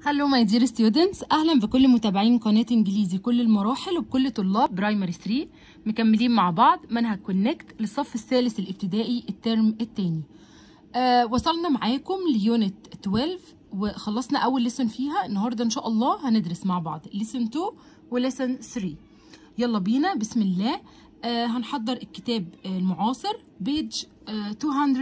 هلو ماي دير ستودنتس اهلا بكل متابعين قناه انجليزي كل المراحل وبكل طلاب برايمري 3 مكملين مع بعض منهج كونكت للصف الثالث الابتدائي الترم الثاني آه وصلنا معاكم ليونت 12 وخلصنا اول ليسون فيها النهارده ان شاء الله هندرس مع بعض ليسون 2 وليسون 3 يلا بينا بسم الله آه هنحضر الكتاب المعاصر بيج آه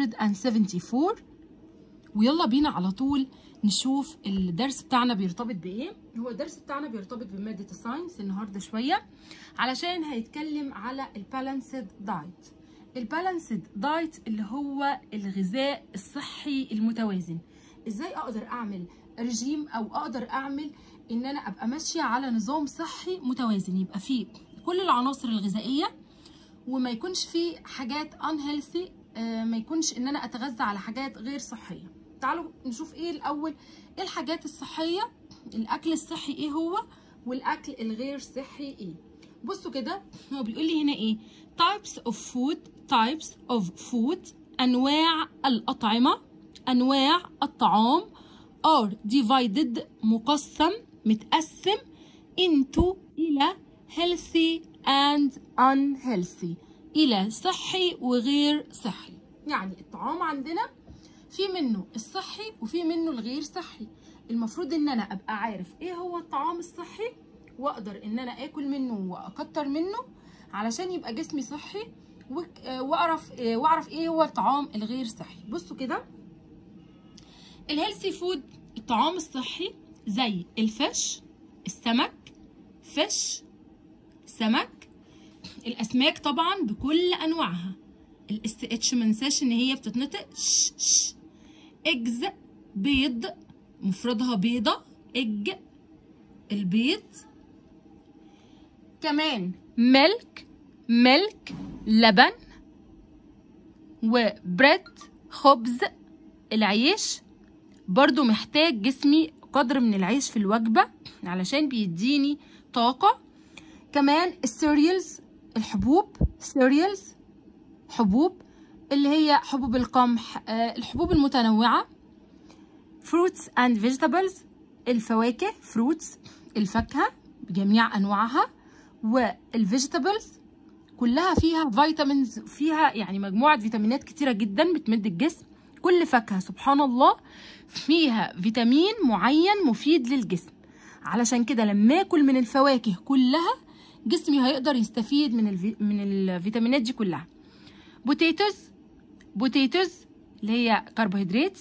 274 ويلا بينا على طول نشوف الدرس بتاعنا بيرتبط بايه هو الدرس بتاعنا بيرتبط بماده الساينس النهارده شويه علشان هيتكلم على البالانسد دايت البالانسد دايت اللي هو الغذاء الصحي المتوازن ازاي اقدر اعمل رجيم او اقدر اعمل ان انا ابقى ماشيه على نظام صحي متوازن يبقى فيه كل العناصر الغذائيه وما يكونش فيه حاجات unhealthy آه ما يكونش ان انا اتغذى على حاجات غير صحيه تعالوا نشوف ايه الاول ايه الحاجات الصحيه الاكل الصحي ايه هو والاكل الغير صحي ايه بصوا كده هو بيقول لي هنا ايه types of food types of food انواع الاطعمه انواع الطعام are divided مقسم متقسم into الى healthy and unhealthy الى صحي وغير صحي يعني الطعام عندنا في منه الصحي وفي منه الغير صحي المفروض ان انا ابقى عارف ايه هو الطعام الصحي واقدر ان انا اكل منه واكتر منه علشان يبقى جسمي صحي واعرف واعرف ايه هو الطعام الغير صحي بصوا كده الهيلثي فود الطعام الصحي زي الفش السمك فش سمك الاسماك طبعا بكل انواعها الاس اتش ما ننساش ان هي بتتنطق ش ش اجز بيض مفردها بيضة اج البيض كمان ملك ملك لبن وبريد خبز العيش برضو محتاج جسمي قدر من العيش في الوجبة علشان بيديني طاقة كمان السيريالز الحبوب سيريالز حبوب اللي هي حبوب القمح الحبوب المتنوعة fruits and vegetables الفواكه fruits الفاكهة بجميع أنواعها والفيجيتابلز كلها فيها فيتامينز فيها يعني مجموعة فيتامينات كتيرة جدا بتمد الجسم كل فاكهة سبحان الله فيها فيتامين معين مفيد للجسم علشان كده لما اكل من الفواكه كلها جسمي هيقدر يستفيد من الفي... من الفيتامينات دي كلها بوتيتوز بوتيتوز اللي هي كربوهيدرات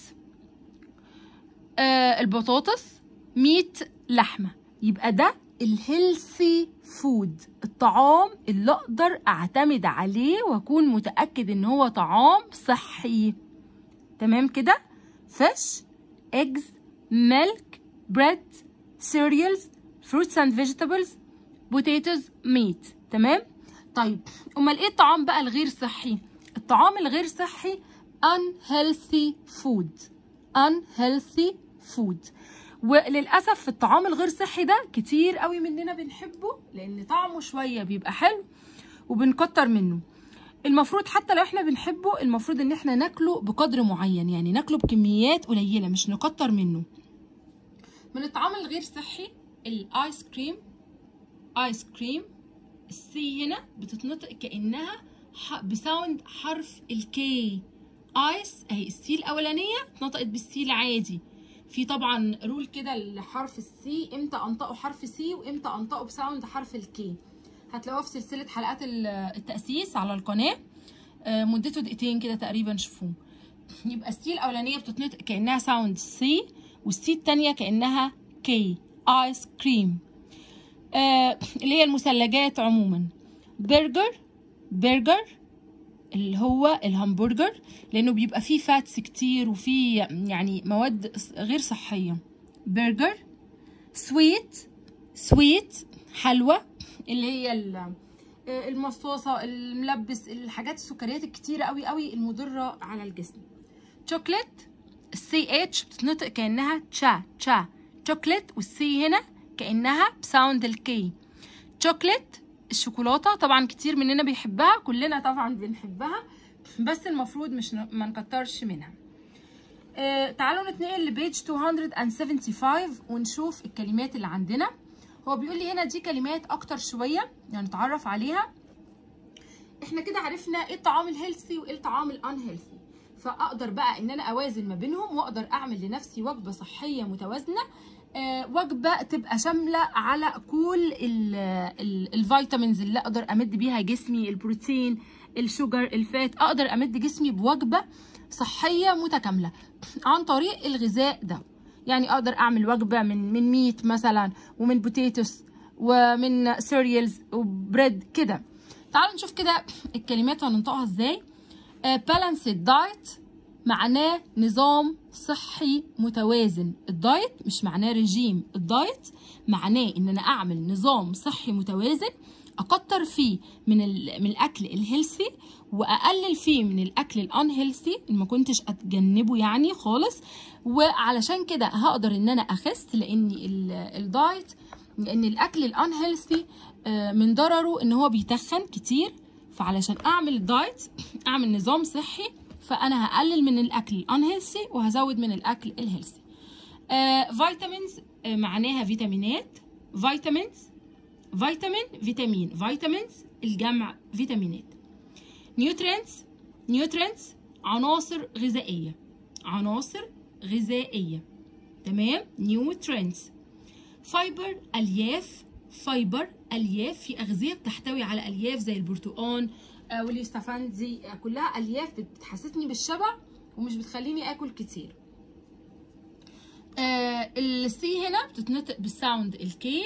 آه البطاطس ميت لحمه يبقى ده الهيلثي فود الطعام اللي اقدر اعتمد عليه واكون متاكد ان هو طعام صحي تمام كده فش eggs milk bread cereals fruits and vegetables potatoes meat تمام طيب امال ايه الطعام بقى الغير صحي الطعام الغير صحي unhealthy food unhealthy food وللاسف في الطعام الغير صحي ده كتير قوي مننا بنحبه لان طعمه شويه بيبقى حلو وبنكتر منه المفروض حتى لو احنا بنحبه المفروض ان احنا ناكله بقدر معين يعني ناكله بكميات قليله مش نكتر منه من الطعام الغير صحي الايس كريم ايس كريم السي هنا بتتنطق كانها بساوند حرف الكي ايس اهي السي الاولانيه اتنطقت بالسي العادي في طبعا رول كده لحرف السي امتى انطقه حرف سي وامتى انطقه بساوند حرف الكي هتلاقوها في سلسله حلقات التاسيس على القناه مدته دقيقتين كده تقريبا شوفوه يبقى السي الاولانيه بتتنطق كانها ساوند سي والسي الثانيه كانها كي ايس كريم آه اللي هي المثلجات عموما برجر برجر اللي هو الهمبرجر لانه بيبقى فيه فاتس كتير وفيه يعني مواد غير صحيه برجر سويت سويت حلوى اللي هي المصاصه الملبس الحاجات السكريات الكتيره قوي قوي المضره على الجسم شوكليت السي اتش بتتنطق كانها تشا تشا شوكليت والسي هنا كانها بساوند الكي شوكليت الشوكولاته طبعا كتير مننا بيحبها كلنا طبعا بنحبها بس المفروض مش ن... ما نكترش منها آه تعالوا نتنقل لبيج 275 ونشوف الكلمات اللي عندنا هو بيقول لي هنا دي كلمات اكتر شويه يعني نتعرف عليها احنا كده عرفنا ايه الطعام الهيلثي وايه الطعام الان هيلثي فاقدر بقى ان انا اوازن ما بينهم واقدر اعمل لنفسي وجبه صحيه متوازنه آه وجبه تبقى شامله على كل ال ال الفيتامينز اللي اقدر امد بيها جسمي البروتين الشوجر الفات اقدر امد جسمي بوجبه صحيه متكامله عن طريق الغذاء ده يعني اقدر اعمل وجبه من من ميت مثلا ومن بوتيتوس ومن سيريالز وبريد كده تعالوا نشوف كده الكلمات هننطقها ازاي بالانسد دايت معناه نظام صحي متوازن الدايت مش معناه رجيم الدايت معناه ان انا اعمل نظام صحي متوازن اكتر فيه من من الاكل الهيلثي واقلل فيه من الاكل الان هيلثي ما كنتش اتجنبه يعني خالص وعلشان كده هقدر ان انا اخس لان الدايت لان الاكل الان هيلثي من ضرره ان هو بيتخن كتير فعلشان اعمل دايت اعمل نظام صحي فانا هقلل من الاكل الان هيلثي وهزود من الاكل الهيلثي فيتامينز معناها فيتامينات فيتامينز فيتامين فيتامين فيتامينز الجمع فيتامينات نيوترينتس نيوترينتس عناصر غذائيه عناصر غذائيه تمام نيوترينتس فايبر الياف فايبر الياف في اغذيه بتحتوي على الياف زي البرتقال آه واليوستافندي آه كلها الياف بتحسسني بالشبع ومش بتخليني اكل كتير آه السي هنا بتتنطق بالساوند الكي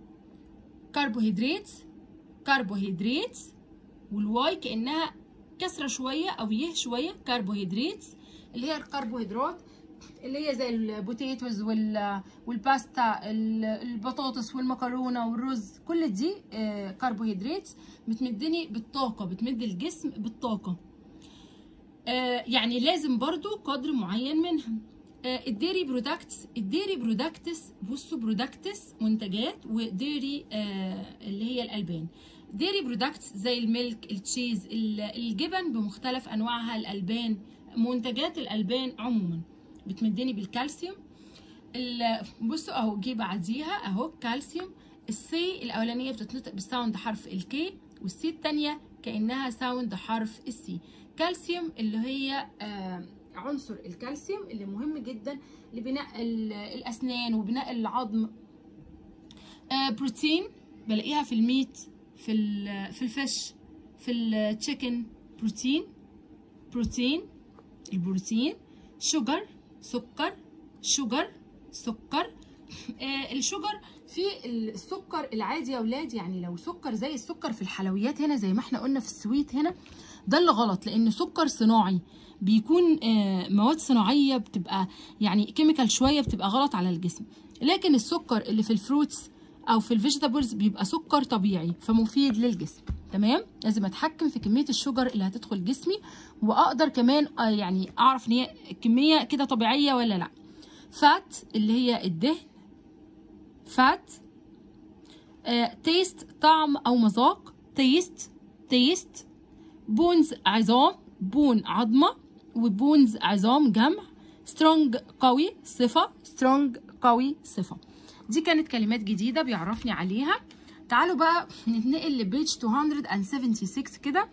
كربوهيدرات كربوهيدرات والواي كانها كسره شويه او يه شويه كربوهيدرات اللي هي الكربوهيدرات اللي هي زي البوتيتوز والباستا البطاطس والمكرونه والرز كل دي كربوهيدرات بتمدني بالطاقه بتمد الجسم بالطاقه يعني لازم برضو قدر معين منها الديري برودكتس الديري برودكتس بصوا برودكتس منتجات وديري اللي هي الالبان ديري برودكتس زي الميلك التشيز الجبن بمختلف انواعها الالبان منتجات الالبان عموما بتمدني بالكالسيوم بصوا اهو جه بعديها اهو كالسيوم السي الاولانيه بتتنطق بالساوند حرف الكي والسي الثانيه كانها ساوند حرف السي كالسيوم اللي هي آه عنصر الكالسيوم اللي مهم جدا لبناء الاسنان وبناء العظم آه بروتين بلاقيها في الميت في في الفش في التشيكن بروتين بروتين البروتين شوجر سكر شوجر سكر آه الشوجر في السكر العادي يا اولاد يعني لو سكر زي السكر في الحلويات هنا زي ما احنا قلنا في السويت هنا ده اللي غلط لان سكر صناعي بيكون آه مواد صناعيه بتبقى يعني كيميكال شويه بتبقى غلط على الجسم لكن السكر اللي في الفروتس او في الفيجيتابلز بيبقى سكر طبيعي فمفيد للجسم تمام لازم اتحكم في كميه الشجر اللي هتدخل جسمي واقدر كمان آه يعني اعرف ان هي كميه كده طبيعيه ولا لا فات اللي هي الدهن فات آه تيست طعم او مذاق تيست تيست بونز عظام بون عظمه وبونز عظام جمع سترونج قوي صفه سترونج قوي صفه دي كانت كلمات جديده بيعرفني عليها تعالوا بقى نتنقل لبيج 276 كده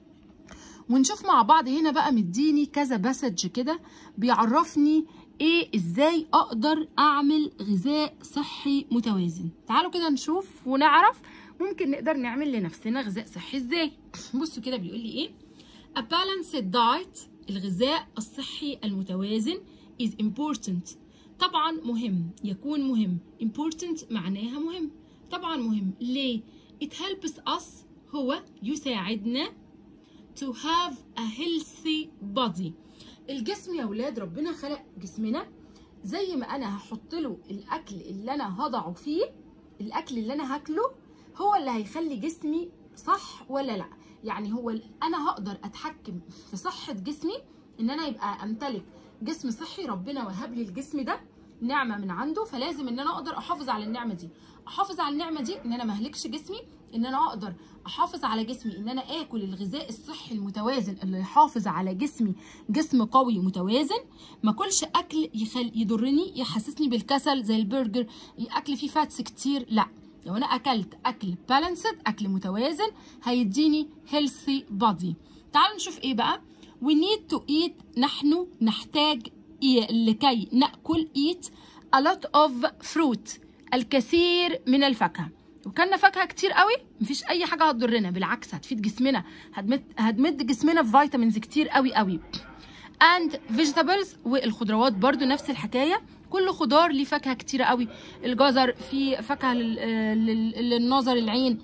ونشوف مع بعض هنا بقى مديني كذا باسج كده بيعرفني ايه ازاي اقدر اعمل غذاء صحي متوازن تعالوا كده نشوف ونعرف ممكن نقدر نعمل لنفسنا غذاء صحي ازاي بصوا كده بيقول لي ايه a balanced diet الغذاء الصحي المتوازن is important طبعا مهم يكون مهم important معناها مهم طبعا مهم ليه it helps us هو يساعدنا to have a healthy body الجسم يا ولاد ربنا خلق جسمنا زي ما انا هحط له الاكل اللي انا هضعه فيه الاكل اللي انا هاكله هو اللي هيخلي جسمي صح ولا لا يعني هو انا هقدر اتحكم في صحه جسمي ان انا يبقى امتلك جسم صحي ربنا وهب لي الجسم ده نعمه من عنده فلازم ان انا اقدر احافظ على النعمه دي احافظ على النعمه دي ان انا ما اهلكش جسمي ان انا اقدر احافظ على جسمي ان انا اكل الغذاء الصحي المتوازن اللي يحافظ على جسمي جسم قوي متوازن ما اكلش اكل يخل يضرني يحسسني بالكسل زي البرجر اكل فيه فاتس كتير لا لو انا اكلت اكل بالانسد اكل متوازن هيديني هيلثي بادي تعالوا نشوف ايه بقى we need to eat نحن نحتاج إيه لكي ناكل eat a lot of fruit الكثير من الفاكهه وكلنا فاكهه كتير قوي مفيش اي حاجه هتضرنا بالعكس هتفيد جسمنا هتمد هتمد جسمنا في فيتامينز كتير قوي قوي and vegetables والخضروات برضو نفس الحكايه كل خضار ليه فاكهه كتيره قوي الجزر فيه فاكهه لل- لل- للنظر العين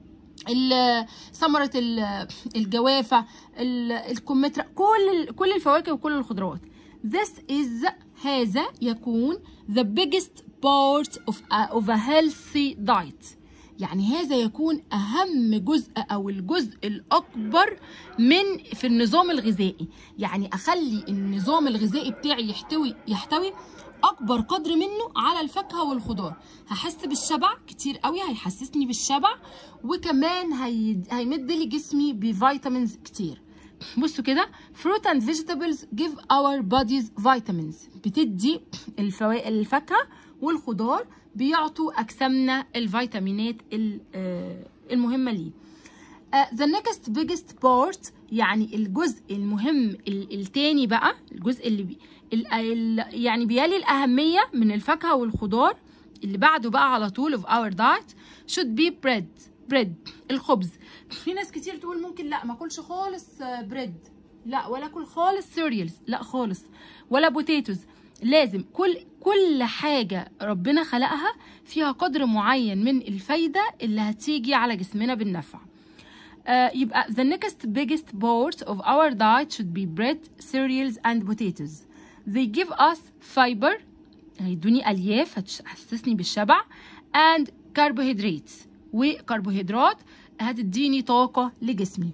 ال- ثمرة ال- الجوافة ال- الكمثرى كل ال- كل الفواكه وكل الخضروات This is هذا يكون the biggest part of a, of a healthy diet يعني هذا يكون أهم جزء أو الجزء الأكبر من في النظام الغذائي يعني أخلي النظام الغذائي بتاعي يحتوي يحتوي اكبر قدر منه على الفاكهه والخضار هحس بالشبع كتير قوي هيحسسني بالشبع وكمان هي... هيمد لي جسمي بفيتامينز كتير بصوا كده fruit and vegetables give our bodies vitamins بتدي الفوا... الفاكهه والخضار بيعطوا اجسامنا الفيتامينات ال- آه، المهمه ليه Uh, the next biggest part يعني الجزء المهم ال- التاني بقى الجزء اللي بي ال ال يعني بيلي الأهمية من الفاكهة والخضار اللي بعده بقى على طول of our diet should be bread bread الخبز في ناس كتير تقول ممكن لا ما اكلش خالص بريد لا ولا اكل خالص سيريالز لا خالص ولا بوتيتوز لازم كل كل حاجة ربنا خلقها فيها قدر معين من الفايدة اللي هتيجي على جسمنا بالنفع آه، يبقى the next biggest part of our diet should be bread, cereals and potatoes. They give us fiber هيدوني ألياف هتحسسني بالشبع and carbohydrates وكربوهيدرات هتديني طاقة لجسمي.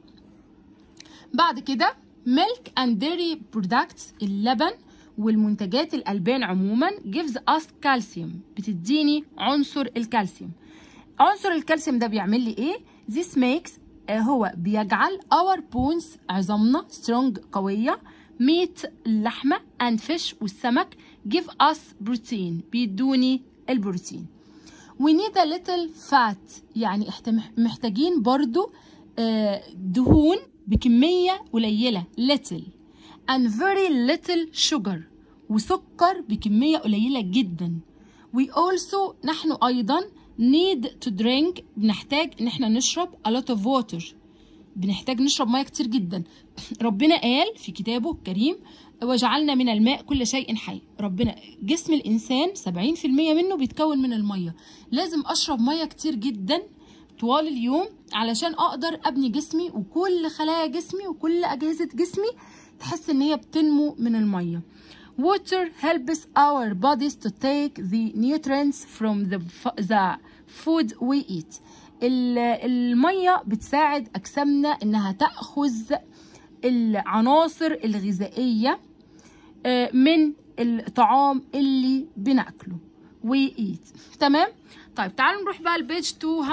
بعد كده milk and dairy products اللبن والمنتجات الألبان عموما gives us calcium بتديني عنصر الكالسيوم عنصر الكالسيوم ده بيعمل لي ايه this makes آه، هو بيجعل our bones عظامنا strong قوية meat اللحمة and fish والسمك give us protein بيدوني البروتين we need a little fat يعني احنا مح- محتاجين برضو آه، دهون بكمية قليلة little and very little sugar وسكر بكمية قليلة جدا we also نحن أيضا need to drink بنحتاج إن احنا نشرب a lot of water بنحتاج نشرب ميه كتير جدا ربنا قال في كتابه الكريم وجعلنا من الماء كل شيء حي ربنا جسم الانسان 70% منه بيتكون من الميه لازم اشرب ميه كتير جدا طوال اليوم علشان اقدر ابني جسمي وكل خلايا جسمي وكل اجهزه جسمي تحس ان هي بتنمو من الميه Water helps our bodies to take the nutrients from the, f- the food we eat. ال- المية بتساعد أجسامنا إنها تأخذ العناصر الغذائية آه، من الطعام اللي بناكله we eat تمام طيب تعالوا نروح بقى البيج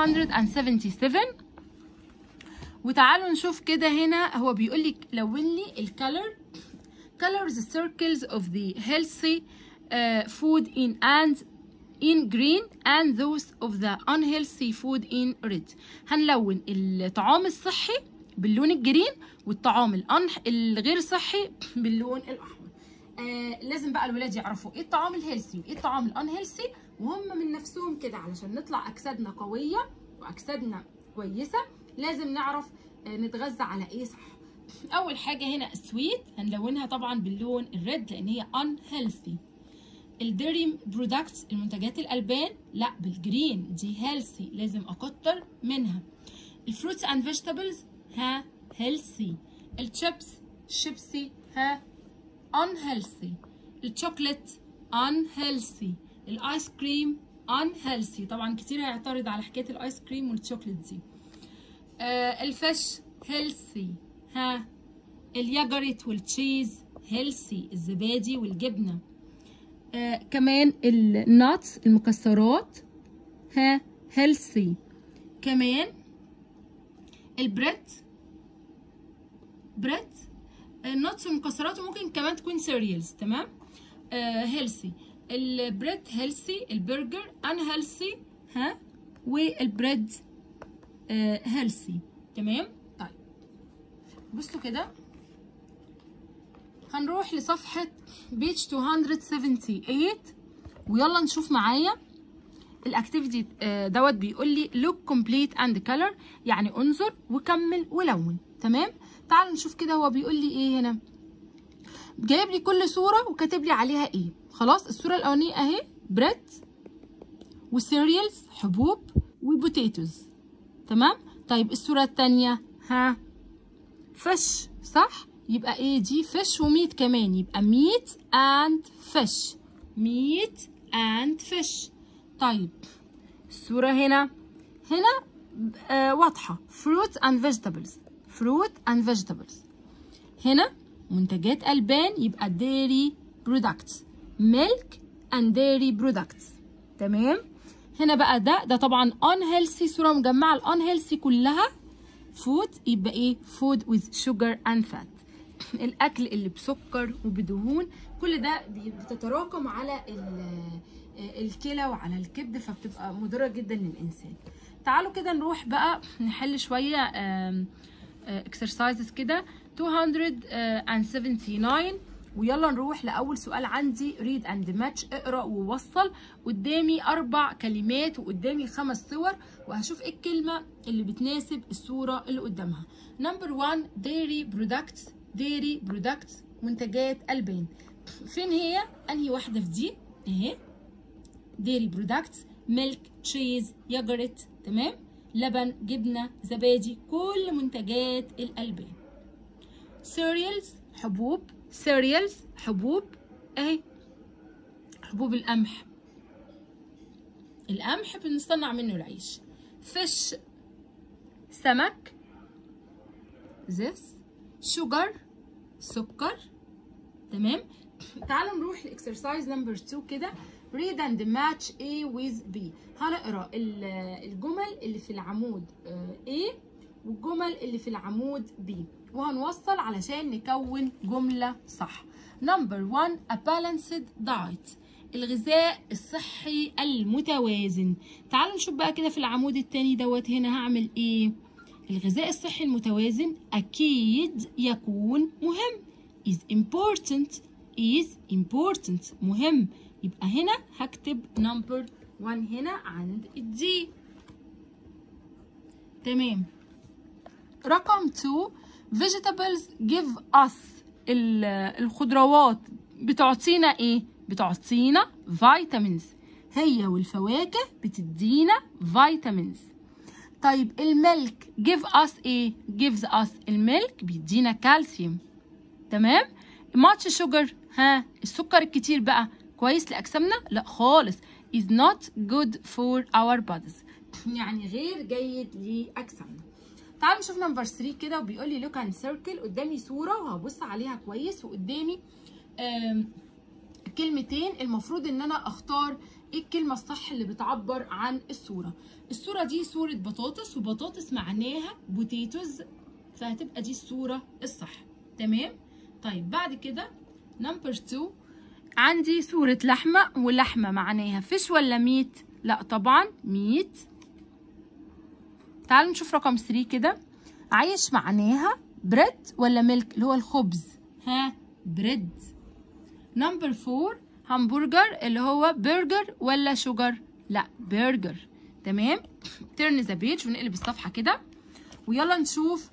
277 وتعالوا نشوف كده هنا هو بيقول لي لون لي الكالر colors the circles of the healthy uh, food in and in green and those of the unhealthy food in red هنلون الطعام الصحي باللون الجرين والطعام الأنح الغير صحي باللون الأحمر آه لازم بقى الولاد يعرفوا ايه الطعام الهيلثي وايه الطعام الانهيلثي وهم من نفسهم كده علشان نطلع اجسادنا قويه واجسادنا كويسه لازم نعرف آه نتغذى على ايه صح اول حاجه هنا السويت هنلونها طبعا باللون الريد لان هي unhealthy الديري برودكتس المنتجات الالبان لا بالجرين دي هيلثي لازم اكتر منها الفروتس اند فيجيتابلز ها هيلثي الشيبس شيبسي ها unhealthy الشوكليت unhealthy الايس كريم unhealthy طبعا كتير هيعترض على حكايه الايس كريم والشوكليت دي آه الفش healthy ها الياجرت والتشيز healthy الزبادي والجبنه آه كمان الناتس المكسرات ها هيلثي كمان البريد بريد الناتس والمكسرات وممكن كمان تكون سيريالز تمام هيلثي البريد هيلثي البرجر ان هيلثي ها والبريد هيلثي تمام طيب بصوا كده هنروح لصفحة بيج 278 ويلا نشوف معايا الاكتيفيتي دوت بيقول لي look complete and color يعني انظر وكمل ولون تمام تعالوا نشوف كده هو بيقول لي ايه هنا جايب لي كل صورة وكاتب لي عليها ايه خلاص الصورة الاولانية اهي بريد وسيريالز حبوب وبوتيتوز تمام طيب الصورة التانية ها فش صح يبقى ايه دي فش وميت كمان يبقى ميت اند فش ميت اند فش طيب الصورة هنا هنا آه واضحة fruit and vegetables fruit and vegetables هنا منتجات ألبان يبقى dairy products milk and dairy products تمام هنا بقى ده ده طبعا unhealthy صورة مجمعة ال unhealthy كلها food يبقى ايه food with sugar and fat الاكل اللي بسكر وبدهون كل ده بتتراكم على الكلى وعلى الكبد فبتبقى مضره جدا للانسان تعالوا كده نروح بقى نحل شويه اكسرسايزز كده 279 ويلا نروح لاول سؤال عندي read and match اقرا ووصل قدامي اربع كلمات وقدامي خمس صور وهشوف ايه الكلمه اللي بتناسب الصوره اللي قدامها نمبر 1 dairy products dairy products منتجات البان فين هي انهي واحده في دي اهي dairy products ميلك تشيز يogurt تمام لبن جبنه زبادي كل منتجات الالبان cereals حبوب cereals حبوب اهي حبوب القمح القمح بنصنع منه العيش fish سمك this sugar سكر تمام تعالوا نروح لاكسرسايز نمبر 2 كده read and match A with B هنقرا الجمل اللي في العمود A والجمل اللي في العمود B وهنوصل علشان نكون جملة صح نمبر 1 a balanced diet الغذاء الصحي المتوازن تعالوا نشوف بقى كده في العمود التاني دوت هنا هعمل ايه الغذاء الصحي المتوازن أكيد يكون مهم is important is important مهم يبقى هنا هكتب number 1 هنا عند الدي تمام رقم 2 vegetables give us الخضروات بتعطينا ايه بتعطينا vitamins هي والفواكه بتدينا vitamins طيب الملك give us ايه gives us الملك بيدينا كالسيوم تمام much sugar ها السكر الكتير بقى كويس لاجسامنا لا خالص is not good for our bodies يعني غير جيد لاجسامنا تعالوا نشوف نمبر 3 كده وبيقول لي look and circle قدامي صوره وهبص عليها كويس وقدامي كلمتين المفروض ان انا اختار ايه الكلمه الصح اللي بتعبر عن الصوره الصوره دي صوره بطاطس وبطاطس معناها بوتيتوز فهتبقى دي الصوره الصح تمام طيب بعد كده نمبر 2 عندي صورة لحمة ولحمة معناها فيش ولا ميت لا طبعا ميت تعالوا نشوف رقم 3 كده عايش معناها بريد ولا ميلك اللي هو الخبز ها بريد نمبر 4 همبرجر اللي هو برجر ولا شوجر لا برجر تمام ترن ذا بيج ونقلب الصفحه كده ويلا نشوف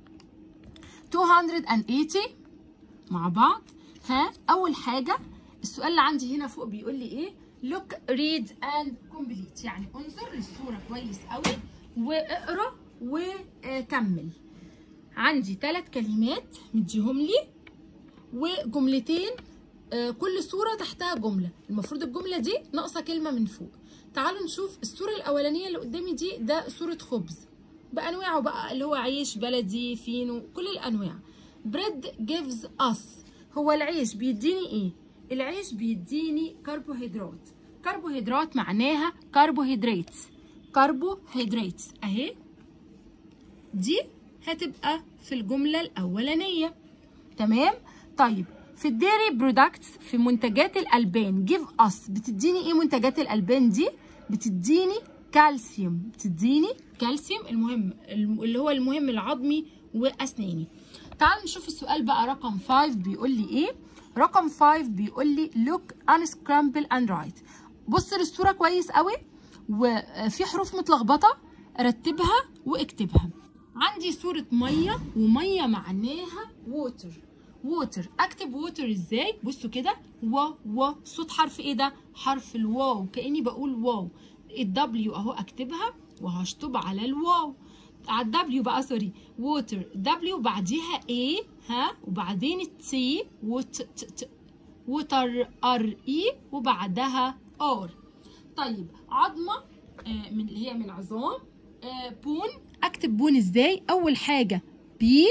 280 مع بعض ها اول حاجه السؤال اللي عندي هنا فوق بيقول لي ايه look read and complete يعني انظر للصوره كويس قوي واقرا وكمل عندي ثلاث كلمات مديهم لي وجملتين كل صوره تحتها جمله المفروض الجمله دي ناقصه كلمه من فوق تعالوا نشوف الصوره الاولانيه اللي قدامي دي ده صوره خبز بانواعه بقى اللي هو عيش بلدي فينو كل الانواع bread gives us هو العيش بيديني ايه العيش بيديني كربوهيدرات كربوهيدرات معناها كربوهيدرات كربوهيدرات اهي دي هتبقى في الجملة الأولانية تمام طيب في الديري برودكتس في منتجات الألبان جيف أس بتديني إيه منتجات الألبان دي بتديني كالسيوم بتديني كالسيوم المهم اللي هو المهم العظمي وأسناني تعالوا نشوف السؤال بقى رقم 5 بيقول لي إيه رقم 5 بيقول لي look unscramble and write بص للصورة كويس قوي وفي حروف متلخبطة رتبها واكتبها عندي صورة مية ومية معناها ووتر ووتر اكتب ووتر ازاي بصوا كده و و صوت حرف ايه ده حرف الواو كاني بقول واو الدبليو اهو اكتبها وهشطب على الواو على الدبليو بقى سوري ووتر دبليو بعديها ايه ها وبعدين التي وت ت ت وتر ار اي وبعدها ار طيب عظمه آه من اللي هي من عظام آه بون اكتب بون ازاي اول حاجه بي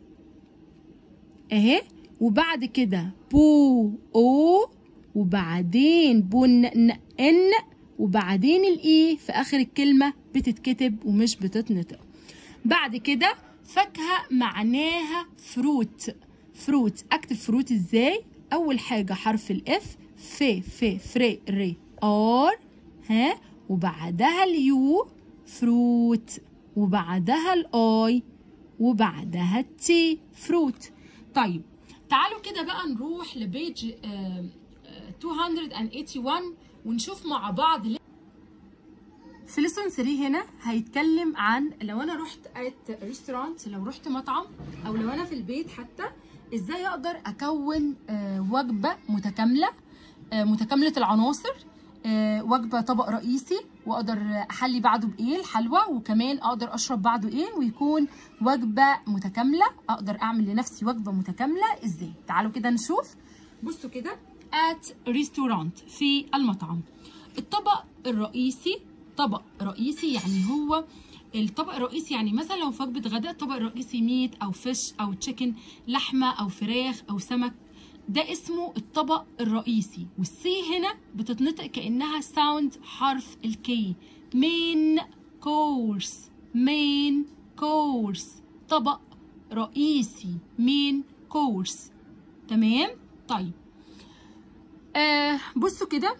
اهي وبعد كده بو او وبعدين بن ن ان وبعدين الاي في اخر الكلمه بتتكتب ومش بتتنطق بعد كده فاكهه معناها فروت فروت اكتب فروت ازاي اول حاجه حرف الاف ف ف فري ري ار ها وبعدها اليو فروت وبعدها الاي وبعدها التي فروت طيب تعالوا كده بقى نروح لبيج آه، آه، 281 ونشوف مع بعض في ليسون 3 هنا هيتكلم عن لو انا رحت ات ريستورانت لو رحت مطعم او لو انا في البيت حتى ازاي اقدر اكون آه، وجبه متكامله آه، متكامله العناصر آه، وجبه طبق رئيسي واقدر احلي بعده بايه الحلوى وكمان اقدر اشرب بعده ايه ويكون وجبه متكامله اقدر اعمل لنفسي وجبه متكامله ازاي تعالوا كده نشوف بصوا كده at ريستورانت في المطعم الطبق الرئيسي طبق رئيسي يعني هو الطبق الرئيسي يعني مثلا لو في وجبه غداء الطبق الرئيسي ميت او فيش او تشيكن لحمه او فراخ او سمك ده اسمه الطبق الرئيسي والسي هنا بتتنطق كانها ساوند حرف الكي مين كورس مين كورس طبق رئيسي مين كورس تمام طيب آه بصوا كده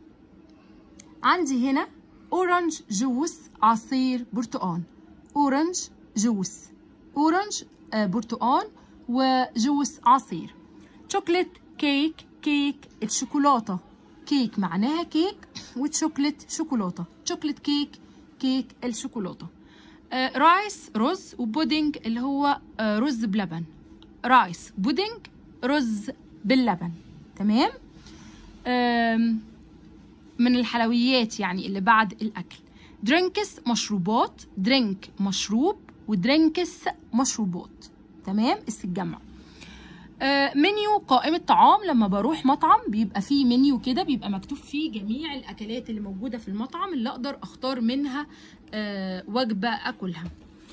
عندي هنا اورنج جوس عصير برتقان اورنج جوس اورنج آه برتقان وجوس عصير شوكليت كيك كيك الشوكولاته كيك معناها كيك وتشوكليت شوكولاته شوكليت كيك كيك الشوكولاته آه رايس رز وبودنج اللي هو آه رز بلبن رايس بودنج رز باللبن تمام آم، من الحلويات يعني اللي بعد الاكل درينكس مشروبات درينك مشروب ودرينكس مشروبات تمام الجمع آه، منيو قائمة طعام لما بروح مطعم بيبقى فيه منيو كده بيبقى مكتوب فيه جميع الأكلات اللي موجودة في المطعم اللي أقدر أختار منها آه، وجبة أكلها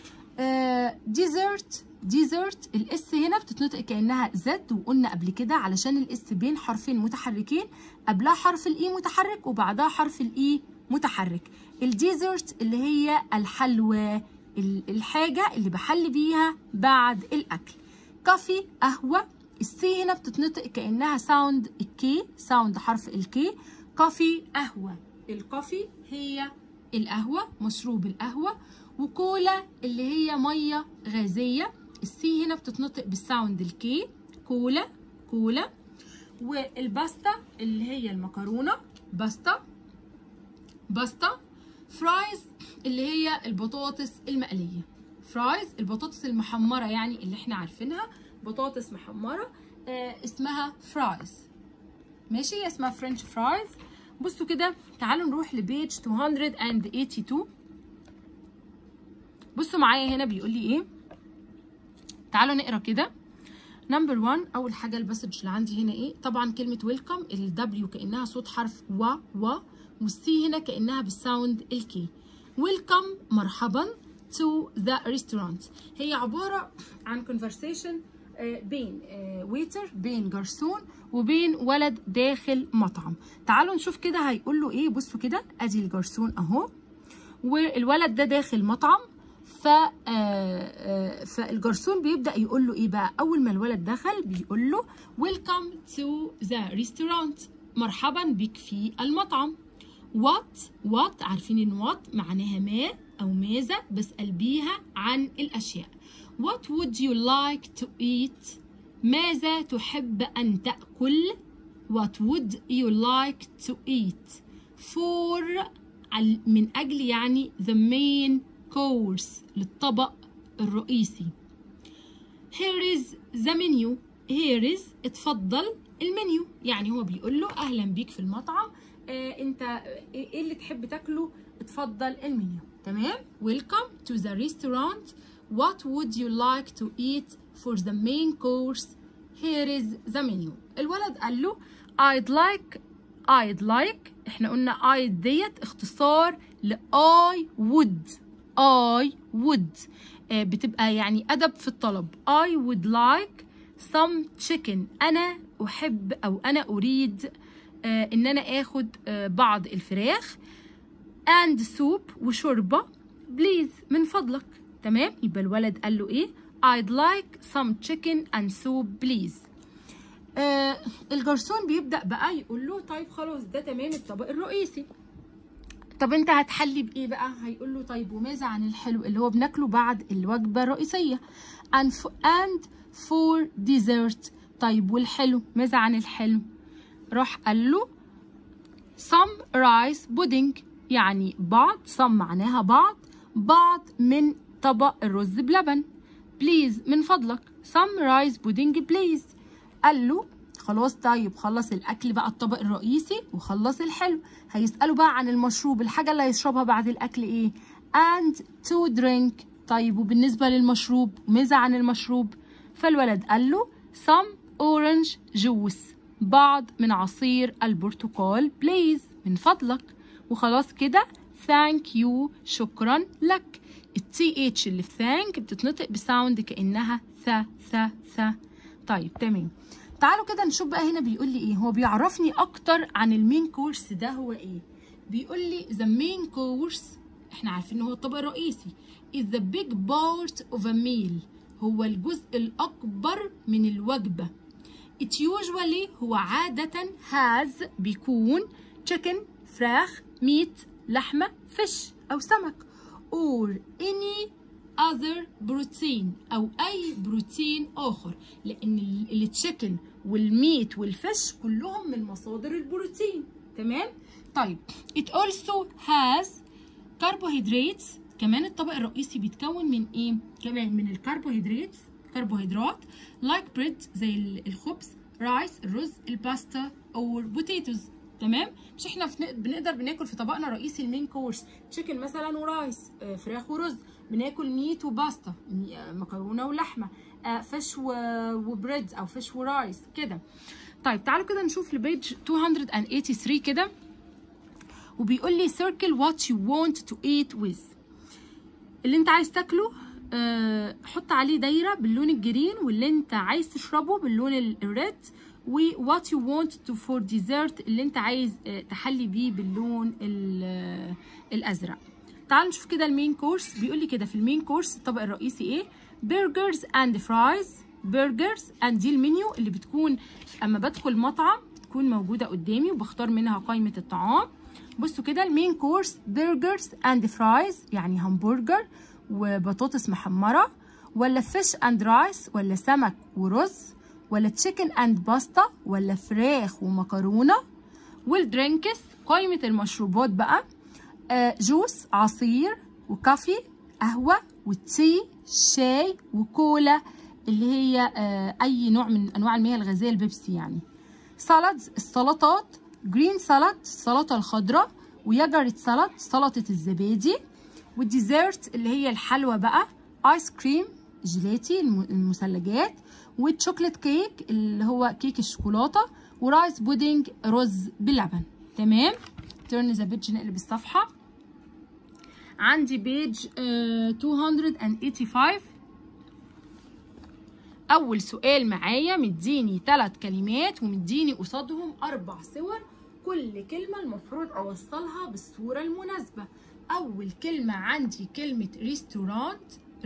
ديزرت ديزرت الاس هنا بتتنطق كانها زد وقلنا قبل كده علشان الاس بين حرفين متحركين قبلها حرف الاي متحرك وبعدها حرف الاي متحرك الديزرت اللي هي الحلوى ال- الحاجه اللي بحل بيها بعد الاكل كافي قهوه السي هنا بتتنطق كانها ساوند الكي ساوند حرف الكي كافي قهوه الكافي هي القهوه مشروب القهوه وكولا اللي هي ميه غازيه السي هنا بتتنطق بالساوند الكي كولا كولا والباستا اللي هي المكرونه باستا باستا فرايز اللي هي البطاطس المقليه فرايز البطاطس المحمره يعني اللي احنا عارفينها بطاطس محمره آه اسمها فرايز ماشي هي اسمها فرنش فرايز بصوا كده تعالوا نروح لبيج 282 بصوا معايا هنا بيقول لي ايه تعالوا نقرا كده نمبر 1 اول حاجه الباسج اللي عندي هنا ايه طبعا كلمه ويلكم الدبليو كانها صوت حرف و و والسي هنا كانها بالساوند الكي ويلكم مرحبا to the restaurant هي عباره عن conversation آه، بين ويتر بين جرسون وبين ولد داخل مطعم تعالوا نشوف كده هيقول له ايه بصوا كده ادي الجرسون اهو والولد ده داخل مطعم ف آه، آه، فالجرسون بيبدا يقول له ايه بقى اول ما الولد دخل بيقول له ويلكم تو ذا ريستورانت مرحبا بك في المطعم وات وات عارفين ان وات معناها ما او ماذا بسال بيها عن الاشياء what would you like to eat ماذا تحب ان تاكل what would you like to eat for عل- من اجل يعني the main course للطبق الرئيسي here is the menu here is اتفضل المنيو يعني هو بيقول له اهلا بيك في المطعم آه انت ايه اللي تحب تاكله اتفضل المنيو تمام welcome to the restaurant what would you like to eat for the main course here is the menu الولد قال له I'd like I'd like احنا قلنا I'd ديت اختصار ل I would I would آه، بتبقى يعني أدب في الطلب I would like some chicken أنا أحب أو أنا أريد آه، إن أنا آخد آه، بعض الفراخ and soup وشوربة بليز من فضلك تمام يبقى الولد قال له إيه I'd like some chicken and soup please آه الجرسون بيبدأ بقى يقول له طيب خلاص ده تمام الطبق الرئيسي طب انت هتحلي بايه بقى هيقول له طيب وماذا عن الحلو اللي هو بناكله بعد الوجبه الرئيسيه and for, and for dessert طيب والحلو ماذا عن الحلو راح قال له some rice pudding يعني بعض some معناها بعض بعض من طبق الرز بلبن بليز من فضلك some rice pudding please قال له خلاص طيب خلص الاكل بقى الطبق الرئيسي وخلص الحلو هيساله بقى عن المشروب الحاجه اللي هيشربها بعد الاكل ايه and to drink طيب وبالنسبه للمشروب ماذا عن المشروب فالولد قال له some orange juice بعض من عصير البرتقال بليز من فضلك وخلاص كده thank you شكرا لك التي اتش اللي في thank بتتنطق بساوند كانها ثا ثا ثا طيب تمام تعالوا كده نشوف بقى هنا بيقول لي ايه هو بيعرفني اكتر عن المين كورس ده هو ايه بيقول لي the main course احنا عارفين ان هو الطبق الرئيسي is the big part of a meal هو الجزء الاكبر من الوجبه it usually هو عادة has بيكون chicken فراخ meat لحمة fish أو سمك or any other protein أو أي بروتين آخر لأن التشيكن والميت والفش كلهم من مصادر البروتين تمام طيب it also has carbohydrates كمان الطبق الرئيسي بيتكون من ايه كمان من الكربوهيدرات كربوهيدرات like bread زي الخبز رايس الرز الباستا او بوتيتوز تمام مش احنا فن- بنقدر بناكل في طبقنا الرئيسي المين كورس تشيكن مثلا ورايس آه، فراخ ورز بناكل ميت وباستا مي- آه، مكرونه ولحمه آه، فش و- وبريد او فش ورايس كده طيب تعالوا كده نشوف لبيج 283 كده وبيقول لي circle what you want to eat with اللي انت عايز تاكله آه، حط عليه دايره باللون الجرين واللي انت عايز تشربه باللون ال- الريد و what you want to for dessert اللي انت عايز آه، تحلي بيه باللون ال- آه، الازرق تعال نشوف كده المين كورس بيقول لي كده في المين كورس الطبق الرئيسي ايه برجرز اند فرايز برجرز اند دي المنيو اللي بتكون اما بدخل مطعم بتكون موجوده قدامي وبختار منها قائمه الطعام بصوا كده المين كورس برجرز اند فرايز يعني همبرجر وبطاطس محمره ولا فيش اند رايس ولا سمك ورز ولا تشيكن اند باستا ولا فراخ ومكرونه والدرينكس قائمه المشروبات بقى آه، جوس عصير وكافي قهوه وتي شاي وكولا اللي هي آه، اي نوع من انواع المياه الغازيه البيبسي يعني سالادز السلطات جرين سالاد السلطه الخضراء ويجرت سالاد سلطه الزبادي والديزرت اللي هي الحلوى بقى ايس كريم جيلاتي الم- المثلجات والشوكليت كيك اللي هو كيك الشوكولاته ورايس بودنج رز بلبن تمام تيرن ذا بيج نقلب الصفحه عندي بيج 285 اول سؤال معايا مديني ثلاث كلمات ومديني قصادهم اربع صور كل كلمه المفروض اوصلها بالصوره المناسبه اول كلمه عندي كلمه ريستورانت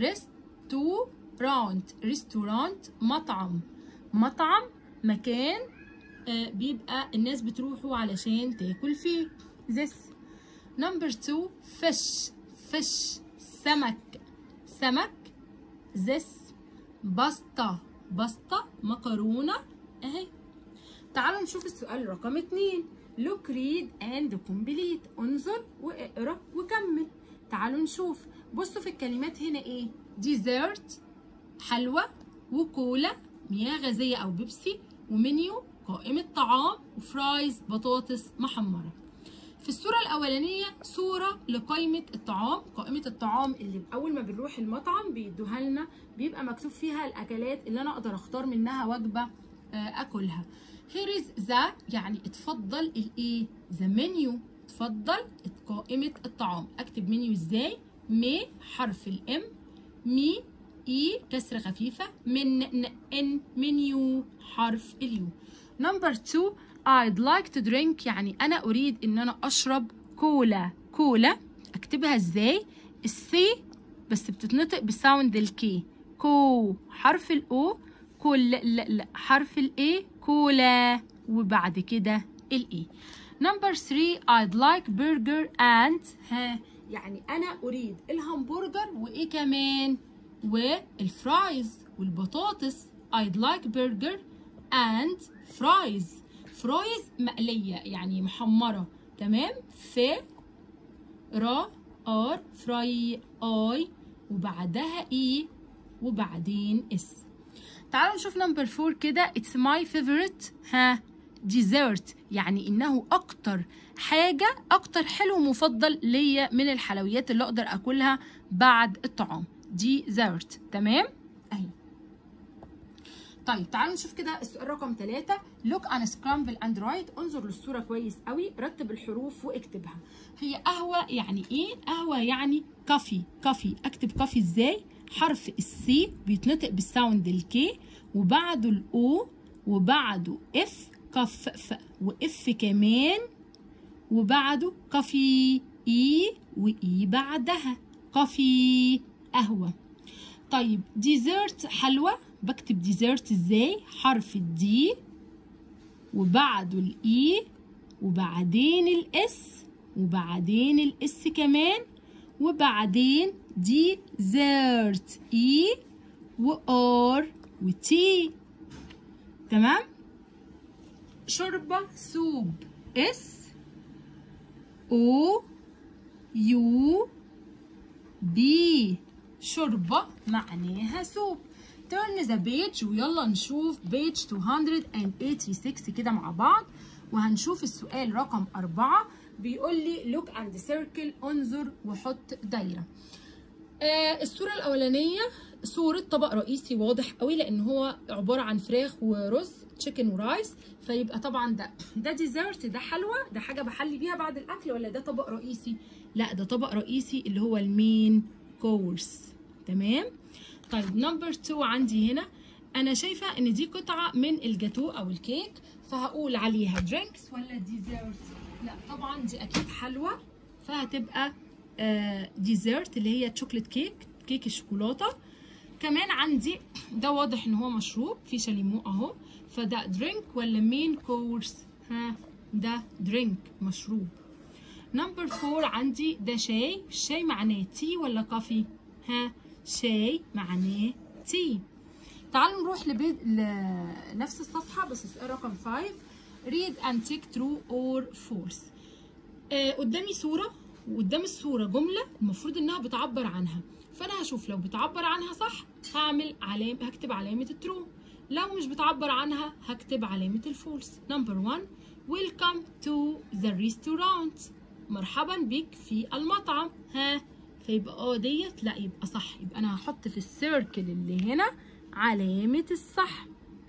ريستورانت ريستورانت مطعم مطعم مكان آه بيبقى الناس بتروحوا علشان تاكل فيه this number two fish fish سمك سمك this باستا باستا مكرونة اهي تعالوا نشوف السؤال رقم اتنين look read and complete انظر واقرا وكمل تعالوا نشوف بصوا في الكلمات هنا ايه ديزرت حلوى وكولا مياه غازية أو بيبسي ومنيو قائمة طعام وفرايز بطاطس محمرة في الصورة الأولانية صورة لقائمة الطعام قائمة الطعام اللي أول ما بنروح المطعم بيدوها لنا بيبقى مكتوب فيها الأكلات اللي أنا أقدر أختار منها وجبة أكلها here is the يعني اتفضل الإيه the menu اتفضل قائمة الطعام أكتب منيو إزاي مي حرف الإم مي اي كسرة خفيفة من ن ان منيو حرف اليو نمبر 2 I'd like to drink يعني أنا أريد إن أنا أشرب كولا كولا أكتبها إزاي السي بس بتتنطق بساوند الكي كو حرف الأو كل لا لا حرف الإي كولا وبعد كده الإي نمبر 3 I'd like burger and ها يعني أنا أريد الهمبرجر وإيه كمان والفرايز والبطاطس I'd like burger and fries فرايز مقلية يعني محمرة تمام ف را ار فراي اي وبعدها اي وبعدين اس تعالوا نشوف نمبر فور كده it's my favorite ها ديزرت يعني انه اكتر حاجة اكتر حلو مفضل ليا من الحلويات اللي اقدر اكلها بعد الطعام ديزرت تمام اهي طيب تعالوا نشوف كده السؤال رقم ثلاثة look on scramble and write انظر للصورة كويس قوي رتب الحروف واكتبها هي قهوة يعني ايه قهوة يعني كافي كافي اكتب كافي ازاي حرف السي بيتنطق بالساوند الكي وبعده الاو وبعده اف كف ف واف كمان وبعده كافي اي واي بعدها كافي قهوة طيب ديزرت حلوى بكتب ديزرت ازاي حرف الدي وبعده الاي وبعدين الاس وبعدين الاس كمان وبعدين ديزرت اي وار وتي تمام شوربة سوب اس او يو بي شوربة معناها سوب turn the page ويلا نشوف page 286 كده مع بعض وهنشوف السؤال رقم أربعة بيقول لي look and circle انظر وحط دايرة آه الصورة الأولانية صورة طبق رئيسي واضح قوي لأن هو عبارة عن فراخ ورز تشيكن ورايس فيبقى طبعا ده ده ديزرت ده حلوى ده حاجة بحلي بيها بعد الأكل ولا ده طبق رئيسي لا ده طبق رئيسي اللي هو المين كورس تمام طيب نمبر 2 عندي هنا انا شايفه ان دي قطعه من الجاتو او الكيك فهقول عليها درينكس ولا ديزرت لا طبعا دي اكيد حلوى فهتبقى آه ديزرت اللي هي تشوكلت كيك كيك الشوكولاته كمان عندي ده واضح ان هو مشروب في شاليمو اهو فده درينك ولا مين كورس ها ده درينك مشروب نمبر فور عندي ده شاي الشاي معناه تي ولا كافي ها شاي معناه تي تعالوا نروح لبيت لنفس الصفحة بس السؤال رقم 5 read and take true or false آه قدامي صورة وقدام الصورة جملة المفروض انها بتعبر عنها فانا هشوف لو بتعبر عنها صح هعمل علامة هكتب علامة الترو لو مش بتعبر عنها هكتب علامة الفولس نمبر 1 welcome to the restaurant مرحبا بك في المطعم ها فيبقى اه ديت لا يبقى صح يبقى انا هحط في السيركل اللي هنا علامة الصح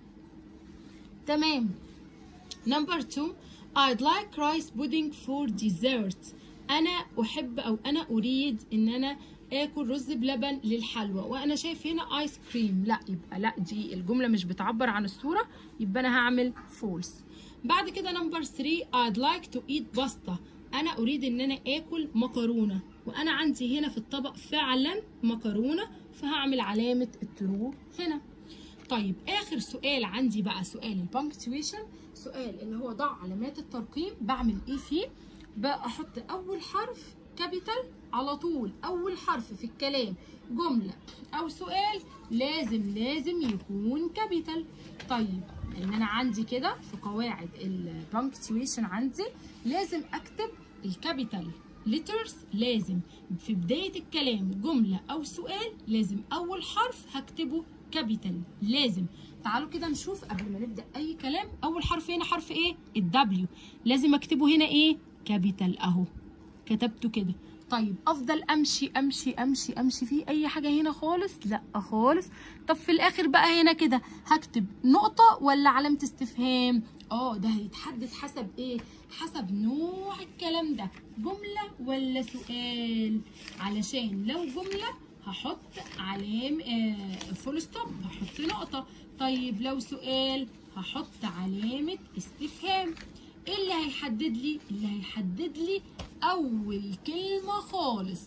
تمام نمبر 2 I'd like rice pudding for dessert انا احب او انا اريد ان انا اكل رز بلبن للحلوى وانا شايف هنا ايس كريم لا يبقى لا دي الجمله مش بتعبر عن الصوره يبقى انا هعمل فولس بعد كده نمبر 3 I'd like to eat pasta انا اريد ان انا اكل مكرونه وانا عندي هنا في الطبق فعلا مكرونه فهعمل علامه الترو هنا طيب اخر سؤال عندي بقى سؤال البانكتويشن سؤال اللي هو ضع علامات الترقيم بعمل ايه فيه بقى احط اول حرف كابيتال على طول اول حرف في الكلام جمله او سؤال لازم لازم يكون كابيتال طيب ان انا عندي كده في قواعد البانكتويشن عندي لازم اكتب الكابيتال ليترز لازم في بدايه الكلام جمله او سؤال لازم اول حرف هكتبه كابيتال لازم تعالوا كده نشوف قبل ما نبدا اي كلام اول حرف هنا حرف ايه الدبليو لازم اكتبه هنا ايه كابيتال اهو كتبته كده طيب افضل امشي امشي امشي امشي في اي حاجه هنا خالص لا خالص طب في الاخر بقى هنا كده هكتب نقطه ولا علامه استفهام اه ده هيتحدد حسب ايه حسب نوع الكلام ده جمله ولا سؤال علشان لو جمله هحط علام آه فول ستوب هحط نقطه طيب لو سؤال هحط علامه استفهام ايه اللي هيحدد لي اللي هيحدد لي اول كلمه خالص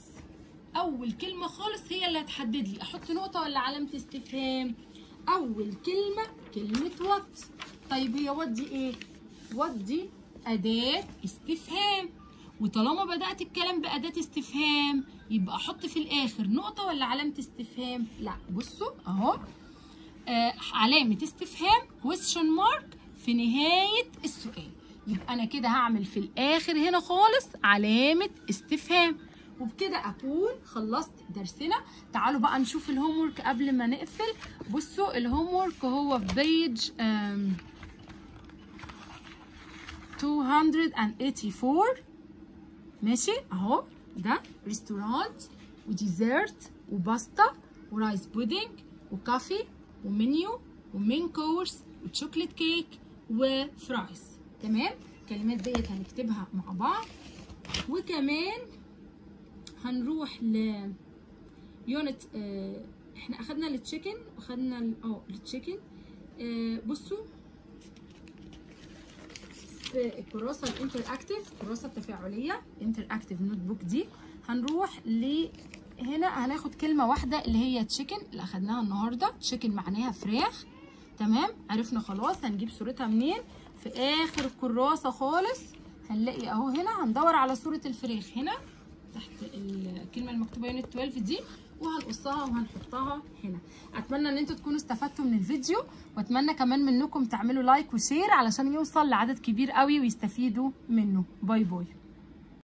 اول كلمه خالص هي اللي هتحدد لي احط نقطه ولا علامه استفهام اول كلمه كلمه وات طيب هي وات دي ايه وات دي اداه استفهام وطالما بدات الكلام باداه استفهام يبقى احط في الاخر نقطه ولا علامه استفهام لا بصوا اهو آه علامه استفهام question mark في نهايه السؤال يبقى انا كده هعمل في الاخر هنا خالص علامه استفهام وبكده اكون خلصت درسنا تعالوا بقى نشوف الهوم ورك قبل ما نقفل بصوا الهوم ورك هو في بيج 284 ماشي اهو ده ريستورانت وديزرت وباستا ورايس بودنج وكافي ومنيو ومين كورس وتشوكليت كيك وفرايز تمام الكلمات ديت هنكتبها مع بعض وكمان هنروح ل يونت آه احنا اخدنا التشيكن واخدنا اه التشيكن آه بصوا في الكراسه الانتر اكتف الكراسه التفاعليه انتر اكتف نوت بوك دي هنروح ل هنا هناخد كلمه واحده اللي هي تشيكن اللي اخدناها النهارده تشيكن معناها فراخ تمام عرفنا خلاص هنجيب صورتها منين في اخر الكراسه خالص هنلاقي اهو هنا هندور على صوره الفراخ هنا تحت الكلمه المكتوبه يونت 12 دي وهنقصها وهنحطها هنا اتمنى ان انتوا تكونوا استفدتوا من الفيديو واتمنى كمان منكم تعملوا لايك وشير علشان يوصل لعدد كبير قوي ويستفيدوا منه باي باي